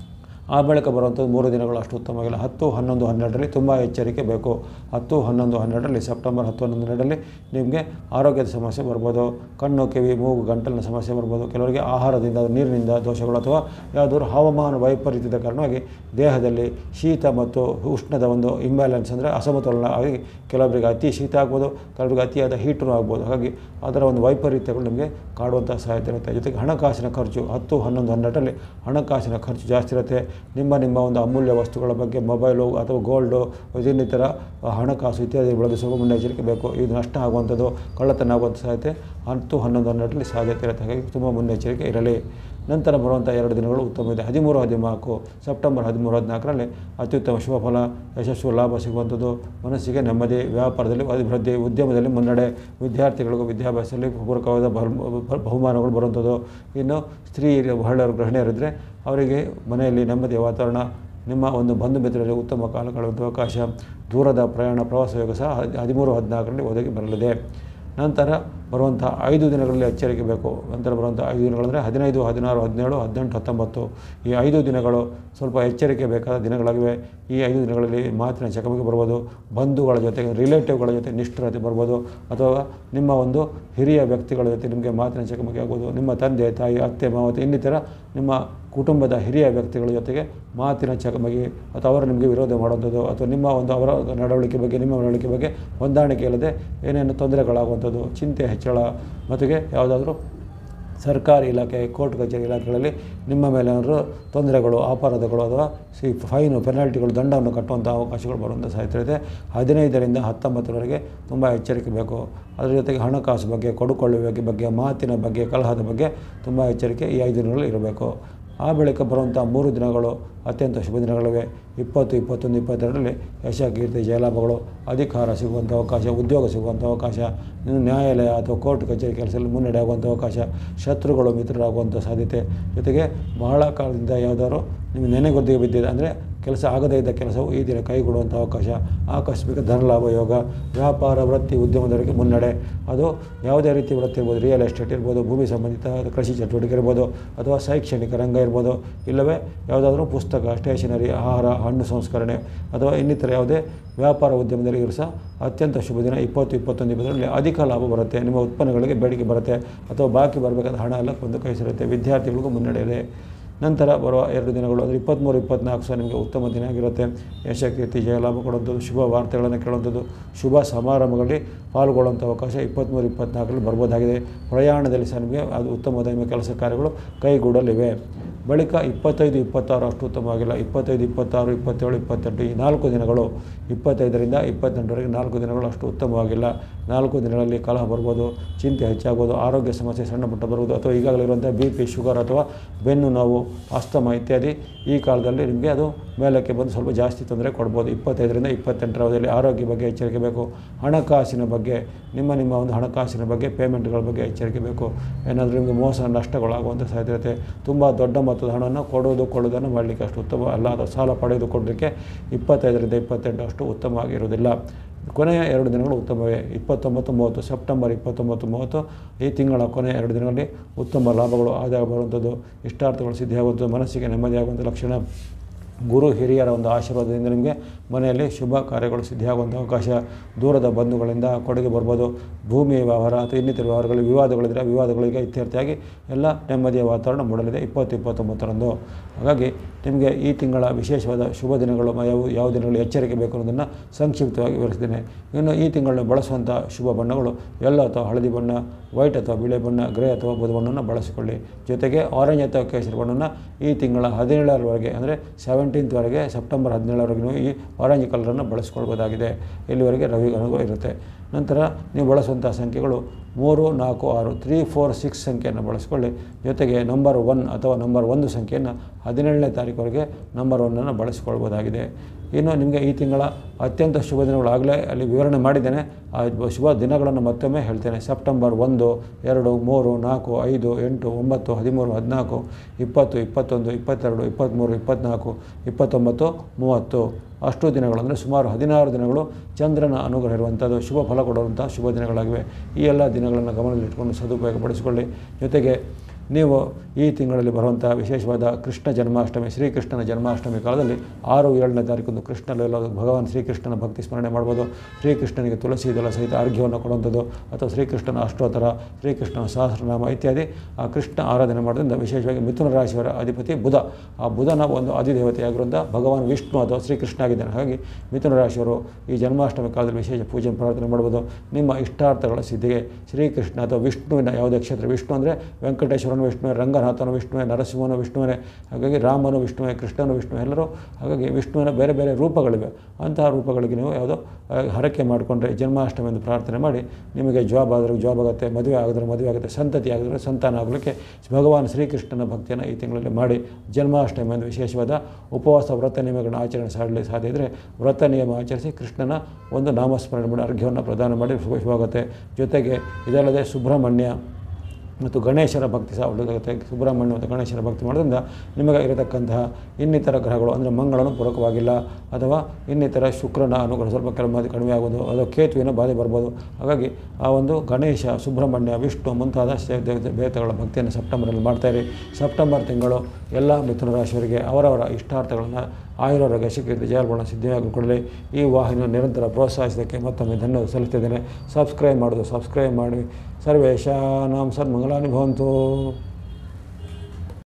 ಆ ಬಳಿಕ ಬರುವಂಥದ್ದು ಮೂರು ದಿನಗಳು ಅಷ್ಟು ಉತ್ತಮವಾಗಿಲ್ಲ ಹತ್ತು ಹನ್ನೊಂದು ಹನ್ನೆರಡರಲ್ಲಿ ತುಂಬ ಎಚ್ಚರಿಕೆ ಬೇಕು ಹತ್ತು ಹನ್ನೊಂದು ಹನ್ನೆರಡರಲ್ಲಿ ಸೆಪ್ಟೆಂಬರ್ ಹತ್ತು ಹನ್ನೊಂದು ಹನ್ನೆರಡರಲ್ಲಿ ನಿಮಗೆ ಆರೋಗ್ಯದ ಸಮಸ್ಯೆ ಬರ್ಬೋದು ಕಣ್ಣು ಕಿವಿ ಮೂಗು ಗಂಟಲಿನ ಸಮಸ್ಯೆ ಬರ್ಬೋದು ಕೆಲವರಿಗೆ ಆಹಾರದಿಂದ ನೀರಿನಿಂದ ದೋಷಗಳು ಅಥವಾ ಯಾವುದಾದ್ರು ಹವಾಮಾನ ವೈಪರೀತ್ಯದ ಕಾರಣವಾಗಿ ದೇಹದಲ್ಲಿ ಶೀತ ಮತ್ತು ಉಷ್ಣದ ಒಂದು ಇಂಬ್ಯಾಲೆನ್ಸ್ ಅಂದರೆ ಅಸಮತೋಲನ ಆಗಿ ಕೆಲವರಿಗೆ ಅತಿ ಶೀತ ಆಗ್ಬೋದು ಕೆಲವರಿಗೆ ಅತಿಯಾದ ಹೀಟೂ ಆಗ್ಬೋದು ಹಾಗಾಗಿ ಅದರ ಒಂದು ವೈಪರೀತ್ಯಗಳು ನಿಮಗೆ ಕಾಡುವಂಥ ಸಾಧ್ಯತೆ ಇರುತ್ತೆ ಜೊತೆಗೆ ಹಣಕಾಸಿನ ಖರ್ಚು ಹತ್ತು ಹನ್ನೊಂದು ಹನ್ನೆರಡರಲ್ಲಿ ಹಣಕಾಸಿನ ಖರ್ಚು ಜಾಸ್ತಿ ಇರುತ್ತೆ ನಿಮ್ಮ ನಿಮ್ಮ ಒಂದು ಅಮೂಲ್ಯ ವಸ್ತುಗಳ ಬಗ್ಗೆ ಮೊಬೈಲು ಅಥವಾ ಗೋಲ್ಡು ಇನ್ನಿತರ ಹಣಕಾಸು ಇತ್ಯಾದಿ ಬಳಸುವ ಮುನ್ನೆಚ್ಚರಿಕೆ ಬೇಕು ಇದು ನಷ್ಟ ಆಗುವಂಥದ್ದು ಕಳ್ಳತನ ಆಗುವಂಥ ಸಾಧ್ಯತೆ ಹತ್ತು ಹನ್ನೊಂದು ಹನ್ನೆರಡರಲ್ಲಿ ಸಾಧ್ಯತೆ ಇರುತ್ತೆ ಹಾಗಾಗಿ ತುಂಬ ಮುನ್ನೆಚ್ಚರಿಕೆ ಇರಲಿ ನಂತರ ಬರುವಂಥ ಎರಡು ದಿನಗಳು ಉತ್ತಮ ಇದೆ ಹದಿಮೂರು ಹದಿನಾಲ್ಕು ಸೆಪ್ಟೆಂಬರ್ ಹದಿಮೂರು ಹದಿನಾಲ್ಕರಲ್ಲಿ ಅತ್ಯುತ್ತಮ ಶುಭ ಫಲ ಯಶಸ್ಸು ಲಾಭ ಸಿಗುವಂಥದ್ದು ಮನಸ್ಸಿಗೆ ನೆಮ್ಮದಿ ವ್ಯಾಪಾರದಲ್ಲಿ ಅಭಿವೃದ್ಧಿ ಉದ್ಯಮದಲ್ಲಿ ಮುನ್ನಡೆ ವಿದ್ಯಾರ್ಥಿಗಳಿಗೂ ವಿದ್ಯಾಭ್ಯಾಸದಲ್ಲಿ ಪೂರಕವಾದ ಬಹು- ಬಹುಮಾನಗಳು ಬರುವಂಥದ್ದು ಇನ್ನು ಸ್ತ್ರೀ ಬಹಳರು ಗೃಹಿಣಿಯರಿದ್ದರೆ ಅವರಿಗೆ ಮನೆಯಲ್ಲಿ ನೆಮ್ಮದಿಯ ವಾತಾವರಣ ನಿಮ್ಮ ಒಂದು ಬಂಧು ಮಿತ್ರರಿಗೆ ಉತ್ತಮ ಕಾಲ ಕಳೆಯುವಂಥ ಅವಕಾಶ ದೂರದ ಪ್ರಯಾಣ ಪ್ರವಾಸ ಯೋಗ ಸಹ ಹದ್- ಹದಿಮೂರು ಹದಿನಾಲ್ಕರಲ್ಲಿ ಒದಗಿ ಬರಲಿದೆ ನಂತರ ಬರುವಂಥ ಐದು ದಿನಗಳಲ್ಲಿ ಎಚ್ಚರಿಕೆ ಬೇಕು ನಂತರ ಬರುವಂಥ ಐದು ದಿನಗಳಂದರೆ ಹದಿನೈದು ಹದಿನಾರು ಹದಿನೇಳು ಹದಿನೆಂಟು ಹತ್ತೊಂಬತ್ತು ಈ ಐದು ದಿನಗಳು ಸ್ವಲ್ಪ ಎಚ್ಚರಿಕೆ ಬೇಕಾದ ದಿನಗಳಾಗಿವೆ ಈ ಐದು ದಿನಗಳಲ್ಲಿ ಮಾತಿನ ಚಕಮಕಿ ಬರ್ಬೋದು ಬಂಧುಗಳ ಜೊತೆಗೆ ರಿಲೇಟಿವ್ಗಳ ಜೊತೆ ನಿಷ್ಠುರತೆ ಬರ್ಬೋದು ಅಥವಾ ನಿಮ್ಮ ಒಂದು ಹಿರಿಯ ವ್ಯಕ್ತಿಗಳ ಜೊತೆ ನಿಮಗೆ ಮಾತಿನ ಚಕಮಕಿ ಆಗ್ಬೋದು ನಿಮ್ಮ ತಂದೆ ತಾಯಿ ಅತ್ತೆ ಮಾವ ಇನ್ನಿತರ ನಿಮ್ಮ ಕುಟುಂಬದ ಹಿರಿಯ ವ್ಯಕ್ತಿಗಳ ಜೊತೆಗೆ ಮಾತಿನ ಚಕಮಕಿ ಅಥವಾ ಅವರು ನಿಮಗೆ ವಿರೋಧ ಮಾಡುವಂಥದ್ದು ಅಥವಾ ನಿಮ್ಮ ಒಂದು ಅವರ ನಡವಳಿಕೆ ಬಗ್ಗೆ ನಿಮ್ಮ ನಡವಳಿಕೆ ಬಗ್ಗೆ ಹೊಂದಾಣಿಕೆ ಇಲ್ಲದೆ ಏನೇನು ತೊಂದರೆಗಳಾಗುವಂಥದ್ದು ಚಿಂತೆ ಹೆಚ್ಚಳ ಮತ್ತಿಗೆ ಯಾವುದಾದ್ರೂ ಸರ್ಕಾರಿ ಇಲಾಖೆ ಕೋರ್ಟ್ ಕಚೇರಿ ಇಲಾಖೆಗಳಲ್ಲಿ ನಿಮ್ಮ ಮೇಲೆ ಏನಾದರೂ ತೊಂದರೆಗಳು ಅಪರಾಧಗಳು ಅಥವಾ ಸಿ ಫೈನು ಪೆನಾಲ್ಟಿಗಳು ದಂಡವನ್ನು ಕಟ್ಟುವಂಥ ಅವಕಾಶಗಳು ಬರುವಂಥ ಸಾಧ್ಯತೆ ಇದೆ ಹದಿನೈದರಿಂದ ಹತ್ತೊಂಬತ್ತರವರೆಗೆ ತುಂಬ ಎಚ್ಚರಿಕೆ ಬೇಕು ಅದರ ಜೊತೆಗೆ ಹಣಕಾಸು ಬಗ್ಗೆ ಕೊಡುಕೊಳ್ಳುವಿಕೆ ಬಗ್ಗೆ ಮಾತಿನ ಬಗ್ಗೆ ಕಲಹದ ಬಗ್ಗೆ ತುಂಬ ಎಚ್ಚರಿಕೆ ಈ ಐದು ದಿನಗಳಲ್ಲಿ ಇರಬೇಕು ಆ ಬಳಿಕ ಬರುವಂಥ ಮೂರು ದಿನಗಳು ಅತ್ಯಂತ ಶುಭ ದಿನಗಳಿವೆ ಇಪ್ಪತ್ತು ಇಪ್ಪತ್ತೊಂದು ಇಪ್ಪತ್ತೆರಡರಲ್ಲಿ ಯಶ ಕೀರ್ತಿ ಜಯಲಾಭಗಳು ಅಧಿಕಾರ ಸಿಗುವಂಥ ಅವಕಾಶ ಉದ್ಯೋಗ ಸಿಗುವಂಥ ಅವಕಾಶ ಇನ್ನು ನ್ಯಾಯಾಲಯ ಅಥವಾ ಕೋರ್ಟ್ ಕಚೇರಿ ಕೆಲಸದಲ್ಲಿ ಮುನ್ನಡೆ ಆಗುವಂಥ ಅವಕಾಶ ಶತ್ರುಗಳು ಮಿತ್ರರಾಗುವಂಥ ಸಾಧ್ಯತೆ ಜೊತೆಗೆ ಬಹಳ ಕಾಲದಿಂದ ಯಾವುದಾದ್ರು ನಿಮಗೆ ನೆನೆಗೊದ್ದಿಗೆ ಬಿದ್ದಿದೆ ಅಂದರೆ ಕೆಲಸ ಆಗದೇ ಇದ್ದ ಕೆಲಸವು ಈ ದಿನ ಕೈಗೂಡುವಂಥ ಅವಕಾಶ ಆಕಸ್ಮಿಕ ಧನಲಾಭ ಯೋಗ ವ್ಯಾಪಾರ ವೃತ್ತಿ ಉದ್ಯಮದವರಿಗೆ ಮುನ್ನಡೆ ಅದು ಯಾವುದೇ ರೀತಿ ವೃತ್ತಿ ಇರ್ಬೋದು ರಿಯಲ್ ಎಸ್ಟೇಟ್ ಇರ್ಬೋದು ಭೂಮಿ ಸಂಬಂಧಿತ ಕೃಷಿ ಚಟುವಟಿಕೆ ಇರ್ಬೋದು ಅಥವಾ ಶೈಕ್ಷಣಿಕ ರಂಗ ಇರ್ಬೋದು ಇಲ್ಲವೇ ಯಾವುದಾದ್ರೂ ಪುಸ್ತಕ ಸ್ಟೇಷನರಿ ಆಹಾರ ಹಣ್ಣು ಸಂಸ್ಕರಣೆ ಅಥವಾ ಇನ್ನಿತರ ಯಾವುದೇ ವ್ಯಾಪಾರ ಉದ್ಯಮದಲ್ಲಿ ಇವರು ಸಹ ಅತ್ಯಂತ ಶುಭ ದಿನ ಇಪ್ಪತ್ತು ಇಪ್ಪತ್ತೊಂದು ಇಪ್ಪತ್ತರಲ್ಲಿ ಅಧಿಕ ಲಾಭ ಬರುತ್ತೆ ನಿಮ್ಮ ಉತ್ಪನ್ನಗಳಿಗೆ ಬೇಡಿಕೆ ಬರುತ್ತೆ ಅಥವಾ ಬಾಕಿ ಬರಬೇಕಾದ ಹಣ ಎಲ್ಲ ಒಂದು ಕೈ ಸೇರುತ್ತೆ ವಿದ್ಯಾರ್ಥಿಗಳಿಗೂ ಮುನ್ನಡೆ ಇದೆ ನಂತರ ಬರುವ ಎರಡು ದಿನಗಳು ಅಂದರೆ ಇಪ್ಪತ್ತ್ಮೂರು ಇಪ್ಪತ್ನಾಲ್ಕು ಸಹ ನಿಮಗೆ ಉತ್ತಮ ದಿನ ಆಗಿರುತ್ತೆ ಯಶ ಕೀರ್ತಿ ಜಯಲಾಭ ಕೊಡುವಂಥದ್ದು ಶುಭ ವಾರ್ತೆಗಳನ್ನು ಕೇಳುವಂಥದ್ದು ಶುಭ ಸಮಾರಂಭಗಳಲ್ಲಿ ಪಾಲ್ಗೊಳ್ಳುವಂಥ ಅವಕಾಶ ಇಪ್ಪತ್ತ್ಮೂರು ಇಪ್ಪತ್ನಾಲ್ಕರಲ್ಲಿ ಬರ್ಬೋದಾಗಿದೆ ಪ್ರಯಾಣದಲ್ಲಿ ಸಹ ನಿಮಗೆ ಅದು ಉತ್ತಮವಾದ ನಿಮ್ಮ ಕೆಲಸ ಕಾರ್ಯಗಳು ಕೈಗೂಡಲಿವೆ ಬಳಿಕ ಇಪ್ಪತ್ತೈದು ಇಪ್ಪತ್ತಾರು ಅಷ್ಟು ಉತ್ತಮವಾಗಿಲ್ಲ ಇಪ್ಪತ್ತೈದು ಇಪ್ಪತ್ತಾರು ಇಪ್ಪತ್ತೇಳು ಇಪ್ಪತ್ತೆಂಟು ಈ ನಾಲ್ಕು ದಿನಗಳು ಇಪ್ಪತ್ತೈದರಿಂದ ಇಪ್ಪತ್ತೆಂಟರವರೆಗೆ ನಾಲ್ಕು ದಿನಗಳು ಅಷ್ಟು ಉತ್ತಮವಾಗಿಲ್ಲ ನಾಲ್ಕು ದಿನಗಳಲ್ಲಿ ಕಲಹ ಬರ್ಬೋದು ಚಿಂತೆ ಹೆಚ್ಚಾಗ್ಬೋದು ಆರೋಗ್ಯ ಸಮಸ್ಯೆ ಸಣ್ಣ ಪುಟ್ಟ ಬರ್ಬೋದು ಅಥವಾ ಈಗಾಗಲೇ ಇರುವಂಥ ಬಿ ಪಿ ಶುಗರ್ ಅಥವಾ ಬೆನ್ನು ನೋವು ಅಸ್ತಮ ಇತ್ಯಾದಿ ಈ ಕಾಲದಲ್ಲಿ ನಿಮಗೆ ಅದು ಮೇಲಕ್ಕೆ ಬಂದು ಸ್ವಲ್ಪ ಜಾಸ್ತಿ ತೊಂದರೆ ಕೊಡ್ಬೋದು ಇಪ್ಪತ್ತೈದರಿಂದ ಇಪ್ಪತ್ತೆಂಟರ ಅವಧಿಯಲ್ಲಿ ಆರೋಗ್ಯ ಬಗ್ಗೆ ಎಚ್ಚರಿಕೆ ಬೇಕು ಹಣಕಾಸಿನ ಬಗ್ಗೆ ನಿಮ್ಮ ನಿಮ್ಮ ಒಂದು ಹಣಕಾಸಿನ ಬಗ್ಗೆ ಪೇಮೆಂಟ್ಗಳ ಬಗ್ಗೆ ಎಚ್ಚರಿಕೆ ಬೇಕು ಏನಾದರೂ ನಿಮಗೆ ಮೋಸ ನಷ್ಟಗಳಾಗುವಂಥ ಸಾಧ್ಯತೆ ತುಂಬ ದೊಡ್ಡ ಮೊತ್ತದ ಹಣವನ್ನು ಕೊಡೋದು ಕೊಳ್ಳೋದನ್ನು ಮಾಡಲಿಕ್ಕೆ ಅಷ್ಟು ಉತ್ತಮ ಅಲ್ಲ ಅಥವಾ ಸಾಲ ಪಡೆದು ಕೊಡಲಿಕ್ಕೆ ಇಪ್ಪತ್ತೈದರಿಂದ ಇಪ್ಪತ್ತೆಂಟು ಅಷ್ಟು ಉತ್ತಮವಾಗಿರುವುದಿಲ್ಲ ಕೊನೆಯ ಎರಡು ದಿನಗಳು ಉತ್ತಮವೇ ಇಪ್ಪತ್ತೊಂಬತ್ತು ಮೂವತ್ತು ಸೆಪ್ಟೆಂಬರ್ ಇಪ್ಪತ್ತೊಂಬತ್ತು ಮೂವತ್ತು ಈ ತಿಂಗಳ ಕೊನೆಯ ಎರಡು ದಿನಗಳಲ್ಲಿ ಉತ್ತಮ ಲಾಭಗಳು ಆದಾಯ ಬರುವಂಥದ್ದು ಇಷ್ಟಾರ್ಥಗಳು ಸಿದ್ಧಿಯಾಗುವಂಥದ್ದು ಮನಸ್ಸಿಗೆ ನೆಮ್ಮದಿಯಾಗುವಂಥ ಲಕ್ಷಣ ಗುರು ಹಿರಿಯರ ಒಂದು ಆಶೀರ್ವಾದದಿಂದ ನಿಮಗೆ ಮನೆಯಲ್ಲಿ ಶುಭ ಕಾರ್ಯಗಳು ಸಿದ್ಧಿಯಾಗುವಂಥ ಅವಕಾಶ ದೂರದ ಬಂಧುಗಳಿಂದ ಕೊಡುಗೆ ಬರ್ಬೋದು ಭೂಮಿ ವ್ಯವಹಾರ ಅಥವಾ ಇನ್ನಿತರ ವ್ಯವಹಾರಗಳು ವಿವಾದಗಳಿದ್ದರೆ ವಿವಾದಗಳಿಗೆ ಇತ್ಯರ್ಥಿಯಾಗಿ ಎಲ್ಲ ನೆಮ್ಮದಿಯ ವಾತಾವರಣ ಮೂಡಲಿದೆ ಇಪ್ಪತ್ತು ಇಪ್ಪತ್ತೊಂಬತ್ತರಂದು ಹಾಗಾಗಿ ನಿಮಗೆ ಈ ತಿಂಗಳ ವಿಶೇಷವಾದ ಶುಭ ದಿನಗಳು ಮ- ಯಾವ ಯಾವ ದಿನಗಳು ಎಚ್ಚರಿಕೆ ಬೇಕು ಅನ್ನೋದನ್ನು ಸಂಕ್ಷಿಪ್ತವಾಗಿ ವಿವರಿಸಿದ್ದೇನೆ ಇನ್ನು ಈ ತಿಂಗಳಲ್ಲಿ ಬಳಸುವಂಥ ಶುಭ ಬಣ್ಣಗಳು ಎಲ್ಲೋ ಅಥವಾ ಹಳದಿ ಬಣ್ಣ ವೈಟ್ ಅಥವಾ ಬಿಳಿ ಬಣ್ಣ ಗ್ರೇ ಅಥವಾ ಬೂದು ಬಣ್ಣವನ್ನು ಬಳಸಿಕೊಳ್ಳಿ ಜೊತೆಗೆ ಆರೆಂಜ್ ಅಥವಾ ಕೇಸರಿ ಬಣ್ಣವನ್ನು ಈ ತಿಂಗಳ ಹದಿನೇಳರವರೆಗೆ ಅಂದರೆ ಸೆವೆಂಟೀನ್ತ್ವರೆಗೆ ಸೆಪ್ಟೆಂಬರ್ ಹದಿನೇಳರವರೆಗೆ ನೀವು ಈ ಆರೆಂಜ್ ಕಲರನ್ನು ಬಳಸ್ಕೊಳ್ಬೋದಾಗಿದೆ ಇಲ್ಲಿವರೆಗೆ ರವಿ ಅನುಭವ ಇರುತ್ತೆ ನಂತರ ನೀವು ಬಳಸುವಂಥ ಸಂಖ್ಯೆಗಳು ಮೂರು ನಾಲ್ಕು ಆರು ತ್ರೀ ಫೋರ್ ಸಿಕ್ಸ್ ಸಂಖ್ಯೆಯನ್ನು ಬಳಸ್ಕೊಳ್ಳಿ ಜೊತೆಗೆ ನಂಬರ್ ಒನ್ ಅಥವಾ ನಂಬರ್ ಒಂದು ಸಂಖ್ಯೆಯನ್ನು ಹದಿನೇಳನೇ ತಾರೀಕುವರೆಗೆ ನಂಬರ್ ಒನ್ನನ್ನು ಬಳಸಿಕೊಳ್ಬೋದಾಗಿದೆ ಇನ್ನು ನಿಮಗೆ ಈ ತಿಂಗಳ ಅತ್ಯಂತ ಶುಭ ದಿನಗಳಾಗಲೇ ಅಲ್ಲಿ ವಿವರಣೆ ಮಾಡಿದ್ದೇನೆ ಆ ಶುಭ ದಿನಗಳನ್ನು ಮತ್ತೊಮ್ಮೆ ಹೇಳ್ತೇನೆ ಸೆಪ್ಟೆಂಬರ್ ಒಂದು ಎರಡು ಮೂರು ನಾಲ್ಕು ಐದು ಎಂಟು ಒಂಬತ್ತು ಹದಿಮೂರು ಹದಿನಾಲ್ಕು ಇಪ್ಪತ್ತು ಇಪ್ಪತ್ತೊಂದು ಇಪ್ಪತ್ತೆರಡು ಇಪ್ಪತ್ತ್ಮೂರು ಇಪ್ಪತ್ತ್ನಾಲ್ಕು ಇಪ್ಪತ್ತೊಂಬತ್ತು ಮೂವತ್ತು ಅಷ್ಟು ದಿನಗಳು ಅಂದರೆ ಸುಮಾರು ಹದಿನಾರು ದಿನಗಳು ಚಂದ್ರನ ಅನುಗ್ರಹ ಇರುವಂಥದ್ದು ಶುಭ ಫಲ ಕೊಡುವಂಥ ಶುಭ ದಿನಗಳಾಗಿವೆ ಈ ಎಲ್ಲ ದಿನಗಳನ್ನು ಗಮನದಲ್ಲಿಟ್ಟುಕೊಂಡು ಸದುಪಯೋಗಪಡಿಸಿಕೊಳ್ಳಿ ಜೊತೆಗೆ ನೀವು ಈ ತಿಂಗಳಲ್ಲಿ ಬರುವಂಥ ವಿಶೇಷವಾದ ಕೃಷ್ಣ ಜನ್ಮಾಷ್ಟಮಿ ಶ್ರೀಕೃಷ್ಣನ ಜನ್ಮಾಷ್ಟಮಿ ಕಾಲದಲ್ಲಿ ಆರು ಏಳನೇ ತಾರೀಕು ಕೃಷ್ಣ ಲೀಲಾ ಭಗವಾನ್ ಶ್ರೀಕೃಷ್ಣನ ಭಕ್ತಿ ಸ್ಮರಣೆ ಮಾಡ್ಬೋದು ಶ್ರೀಕೃಷ್ಣನಿಗೆ ತುಳಸಿ ದಳ ಸಹಿತ ಅರ್ಘ್ಯವನ್ನು ಕೊಡುವಂಥದ್ದು ಅಥವಾ ಶ್ರೀಕೃಷ್ಣನ ಅಷ್ಟೋತ್ತರ ಶ್ರೀಕೃಷ್ಣನ ಸಹಸ್ರನಾಮ ಇತ್ಯಾದಿ ಆ ಕೃಷ್ಣ ಆರಾಧನೆ ಮಾಡೋದ್ರಿಂದ ವಿಶೇಷವಾಗಿ ಮಿಥುನ ರಾಶಿಯವರ ಅಧಿಪತಿ ಬುಧ ಆ ಬುಧನ ಒಂದು ಅಧಿದೇವತೆಯಾಗಿರೋದ್ರಿಂದ ಭಗವಾನ್ ವಿಷ್ಣು ಅಥವಾ ಶ್ರೀಕೃಷ್ಣ ಆಗಿದ್ದಾನೆ ಹಾಗಾಗಿ ಮಿಥುನ ರಾಶಿಯವರು ಈ ಜನ್ಮಾಷ್ಟಮಿ ಕಾಲದಲ್ಲಿ ವಿಶೇಷ ಪೂಜೆ ಪ್ರಾರ್ಥನೆ ಮಾಡ್ಬೋದು ನಿಮ್ಮ ಇಷ್ಟಾರ್ಥಗಳ ಸಿದ್ಧಿಗೆ ಶ್ರೀಕೃಷ್ಣ ಅಥವಾ ವಿಷ್ಣುವಿನ ಯಾವುದೇ ಕ್ಷೇತ್ರ ವಿಷ್ಣು ಅಂದರೆ ವೆಂಕಟೇಶ್ವರನ ವಿಷ್ಣುವೇ ರಂಗನಾಥನ ವಿಷ್ಣುವೇ ನರಸಿಂಹನ ವಿಷ್ಣುವೇ ಹಾಗಾಗಿ ರಾಮನು ವಿಷ್ಣುವೇ ಕೃಷ್ಣನು ವಿಷ್ಣು ಎಲ್ಲರೂ ಹಾಗಾಗಿ ವಿಷ್ಣುವಿನ ಬೇರೆ ಬೇರೆ ರೂಪಗಳಿವೆ ಅಂತಹ ರೂಪಗಳಿಗೆ ನೀವು ಯಾವುದೋ ಆ, ಹರಕೆ ಮಾಡಿಕೊಂಡ್ರೆ ಜನ್ಮಾಷ್ಟಮಿ ಎಂದು ಪ್ರಾರ್ಥನೆ ಮಾಡಿ ನಿಮಗೆ ಜಾಬ್ ಆದ್ರೆ ಜಾಬ್ ಆಗುತ್ತೆ ಮದುವೆ ಆಗಿದ್ರೆ ಮದುವೆ ಆಗುತ್ತೆ ಸಂತತಿ ಆಗಿದ್ರೆ ಸಂತಾನ ಆಗಲಿಕ್ಕೆ ಭಗವಾನ್ ಶ್ರೀಕೃಷ್ಣನ ಭಕ್ತಿಯನ್ನು ಈ ತಿಂಗಳಲ್ಲಿ ಮಾಡಿ ಜನ್ಮಾಷ್ಟಮಿ ಎಂದು ವಿಶೇಷವಾದ ಉಪವಾಸ ವ್ರತ ನಿಯಮಗಳನ್ನ ಆಚರಣೆ ಮಾಡಲಿ ಸಾಧ್ಯ ಇದ್ದರೆ ವ್ರತ ನಿಯಮ ಆಚರಿಸಿ ಕೃಷ್ಣನ ಒಂದು ನಾಮಸ್ಮರಣೆ ಮಾಡಿ ಅರ್ಘ್ಯವನ್ನು ಪ್ರದಾನ ಮಾಡಿ ಶುಭವಾಗುತ್ತೆ ಜೊತೆಗೆ ಇದಲ್ಲದೆ ಸುಬ್ರಹ್ಮಣ್ಯ ಮತ್ತು ಗಣೇಶರ ಭಕ್ತಿ ಸಹ ಒಳ್ಳೆಯದಾಗುತ್ತೆ ಸುಬ್ರಹ್ಮಣ್ಯ ಮತ್ತು ಗಣೇಶರ ಭಕ್ತಿ ಮಾಡೋದ್ರಿಂದ ನಿಮಗೆ ಇರತಕ್ಕಂತಹ ಇನ್ನಿತರ ಗ್ರಹಗಳು ಅಂದರೆ ಮಂಗಳನು ಪೂರಕವಾಗಿಲ್ಲ ಅಥವಾ ಇನ್ನಿತರ ಶುಕ್ರನ ಅನುಗ್ರಹ ಸ್ವಲ್ಪ ಕೆಲವು ಕಡಿಮೆ ಆಗೋದು ಅಥವಾ ಕೇತುವಿನ ಬಾಧೆ ಬರ್ಬೋದು ಹಾಗಾಗಿ ಆ ಒಂದು ಗಣೇಶ ಸುಬ್ರಹ್ಮಣ್ಯ ವಿಷ್ಣು ಮುಂತಾದ ಶ- ದೇವತೆ ದೇವತೆಗಳ ಭಕ್ತಿಯನ್ನು ಸೆಪ್ಟೆಂಬರಲ್ಲಿ ಮಾಡ್ತಾಯಿರಿ ಸೆಪ್ಟೆಂಬರ್ ತಿಂಗಳು ಎಲ್ಲ ಮಿಥುನ ರಾಶಿಯವರಿಗೆ ಅವರವರ ಇಷ್ಟಾರ್ಥಗಳನ್ನು ಆಯುರಾರೋಗ್ಯ ಶಿಖರ ಜಯಗುಣ ಸಿದ್ಧಿಯಾಗಿ ಕೊಡಲಿ ಈ ವಾಹಿನಿಯನ್ನು ನಿರಂತರ ಪ್ರೋತ್ಸಾಹಿಸೋದಕ್ಕೆ ಮತ್ತೊಮ್ಮೆ ಧನ್ಯವಾದ ಸಲ್ಲಿಸ್ತಿದ್ದೇನೆ ಸಬ್ಸ್ಕ್ರೈಬ್ ಮಾಡೋದು ಸಬ್ಸ್ಕ್ರೈಬ್ ಮಾಡಿ ಸರ್ವೇಶಾನಾಂ ಸನ್ಮಂಗಲಾನಿ ಭವಂತು